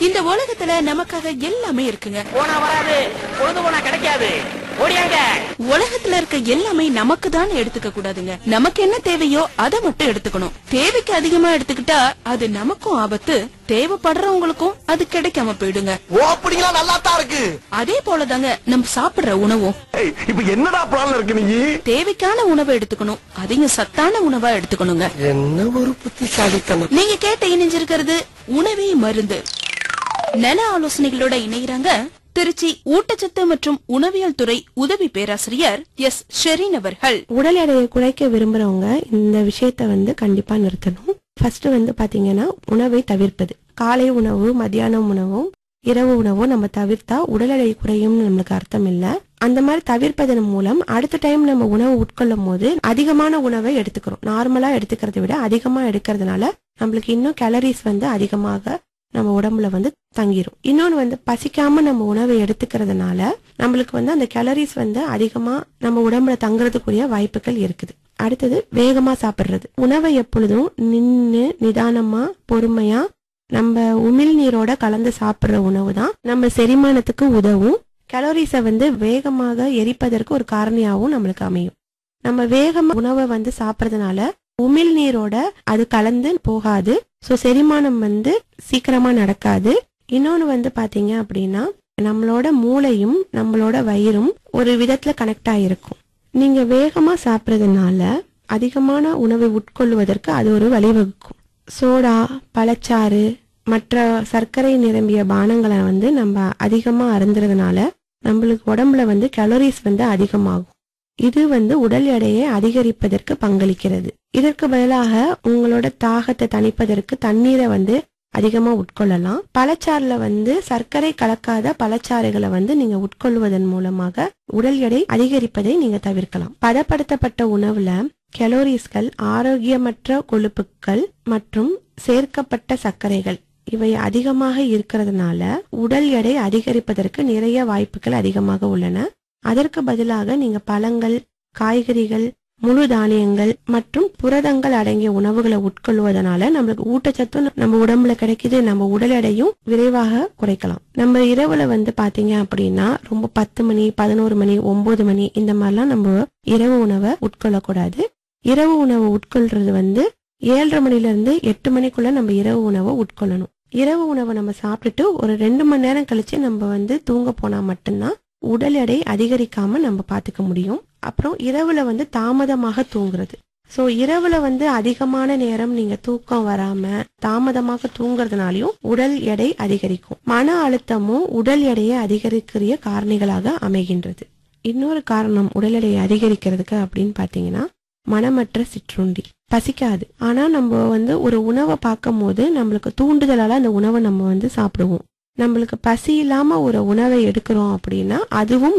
இந்த உலகத்துல நமக்காக எல்லாமே இருக்குங்க போனா வராது பொழுது போனா கிடைக்காது ஓடியாங்க உலகத்துல இருக்க எல்லாமே நமக்கு தான் எடுத்துக்க கூடாதுங்க நமக்கு என்ன தேவையோ அதை மட்டும் எடுத்துக்கணும் தேவைக்கு அதிகமா எடுத்துக்கிட்டா அது நமக்கும் ஆபத்து தேவைப்படுறவங்களுக்கும் அது கிடைக்காம போயிடுங்க ஓப்பனிங்களா நல்லா தான் இருக்கு அதே போலதாங்க நம்ம சாப்பிடுற உணவும் ஏய், இப்ப என்னடா பிளான் இருக்கு நீ தேவைக்கான உணவை எடுத்துக்கணும் அதிகம் சத்தான உணவா எடுத்துக்கணுங்க என்ன ஒரு புத்திசாலித்தனம் நீங்க கேட்ட இணைஞ்சிருக்கிறது உணவே மருந்து நல ஆலோசனைகளோட இணைகிறாங்க திருச்சி ஊட்டச்சத்து மற்றும் உணவியல் துறை உதவி பேராசிரியர் எஸ் ஷெரீன் அவர்கள் உடல் எடையை குறைக்க விரும்புறவங்க இந்த விஷயத்த வந்து கண்டிப்பா நிறுத்தணும் ஃபர்ஸ்ட் வந்து பாத்தீங்கன்னா உணவை தவிர்ப்பது காலை உணவு மத்தியானம் உணவும் இரவு உணவும் நம்ம தவிர்த்தா உடல் எடை குறையும்னு நம்மளுக்கு அர்த்தம் இல்ல அந்த மாதிரி தவிர்ப்பதன் மூலம் அடுத்த டைம் நம்ம உணவு உட்கொள்ளும் போது அதிகமான உணவை எடுத்துக்கிறோம் நார்மலா எடுத்துக்கிறதை விட அதிகமா எடுக்கிறதுனால நம்மளுக்கு இன்னும் கேலரிஸ் வந்து அதிகமாக நம்ம உடம்புல வந்து தங்கிரும் இன்னொன்னு வந்து பசிக்காம நம்ம உணவை எடுத்துக்கிறதுனால நம்மளுக்கு வந்து அந்த கேலரிஸ் வந்து அதிகமா நம்ம உடம்புல தங்குறதுக்குரிய வாய்ப்புகள் இருக்குது அடுத்தது வேகமா சாப்பிடுறது உணவை எப்பொழுதும் நின்னு நிதானமா பொறுமையா நம்ம உமிழ்நீரோட கலந்து சாப்பிடுற உணவு தான் நம்ம செரிமானத்துக்கு உதவும் கலோரிஸை வந்து வேகமாக எரிப்பதற்கு ஒரு காரணியாகவும் நம்மளுக்கு அமையும் நம்ம வேகமா உணவை வந்து சாப்பிடுறதுனால உமிழ்நீரோட அது கலந்து போகாது ஸோ செரிமானம் வந்து சீக்கிரமா நடக்காது இன்னொன்னு வந்து பாத்தீங்க அப்படின்னா நம்மளோட மூளையும் நம்மளோட வயிறும் ஒரு விதத்துல கனெக்ட் ஆகிருக்கும் நீங்க வேகமா சாப்பிட்றதுனால அதிகமான உணவை உட்கொள்வதற்கு அது ஒரு வழிவகுக்கும் சோடா பழச்சாறு மற்ற சர்க்கரை நிரம்பிய பானங்களை வந்து நம்ம அதிகமா அருந்துறதுனால நம்மளுக்கு உடம்புல வந்து கலோரிஸ் வந்து அதிகமாகும் இது வந்து உடல் எடையை அதிகரிப்பதற்கு பங்களிக்கிறது இதற்கு பதிலாக உங்களோட தாகத்தை தணிப்பதற்கு தண்ணீரை வந்து அதிகமா உட்கொள்ளலாம் பழச்சாறுல வந்து சர்க்கரை கலக்காத பழச்சாறுகளை வந்து நீங்க உட்கொள்வதன் மூலமாக உடல் எடை அதிகரிப்பதை நீங்க தவிர்க்கலாம் பதப்படுத்தப்பட்ட உணவுல கலோரிஸ்கள் ஆரோக்கியமற்ற கொழுப்புக்கள் மற்றும் சேர்க்கப்பட்ட சர்க்கரைகள் இவை அதிகமாக இருக்கிறதுனால உடல் எடை அதிகரிப்பதற்கு நிறைய வாய்ப்புகள் அதிகமாக உள்ளன அதற்கு பதிலாக நீங்க பழங்கள் காய்கறிகள் முழு தானியங்கள் மற்றும் புரதங்கள் அடங்கிய உணவுகளை உட்கொள்வதனால நம்மளுக்கு ஊட்டச்சத்தும் நம்ம உடம்புல கிடைக்குது நம்ம உடல் எடையும் விரைவாக குறைக்கலாம் நம்ம இரவுல வந்து பாத்தீங்க அப்படின்னா ரொம்ப பத்து மணி பதினோரு மணி ஒன்பது மணி இந்த மாதிரிலாம் நம்ம இரவு உணவை உட்கொள்ளக்கூடாது இரவு உணவை உட்கொள்றது வந்து ஏழரை மணில இருந்து எட்டு மணிக்குள்ள நம்ம இரவு உணவை உட்கொள்ளணும் இரவு உணவை நம்ம சாப்பிட்டுட்டு ஒரு ரெண்டு மணி நேரம் கழிச்சு நம்ம வந்து தூங்க போனா மட்டும்தான் உடல் எடை அதிகரிக்காம நம்ம பாத்துக்க முடியும் அப்புறம் இரவுல வந்து தாமதமாக தூங்குறது சோ இரவுல வந்து அதிகமான நேரம் நீங்க தூக்கம் வராம தாமதமாக தூங்குறதுனாலயும் உடல் எடை அதிகரிக்கும் மன அழுத்தமும் உடல் எடையை அதிகரிக்கிற காரணிகளாக அமைகின்றது இன்னொரு காரணம் உடல் எடையை அதிகரிக்கிறதுக்கு அப்படின்னு பாத்தீங்கன்னா மனமற்ற சிற்றுண்டி பசிக்காது ஆனா நம்ம வந்து ஒரு உணவை பார்க்கும் போது நம்மளுக்கு தூண்டுதலால அந்த உணவை நம்ம வந்து சாப்பிடுவோம் நம்மளுக்கு பசி இல்லாம ஒரு உணவை எடுக்கிறோம் அப்படின்னா அதுவும்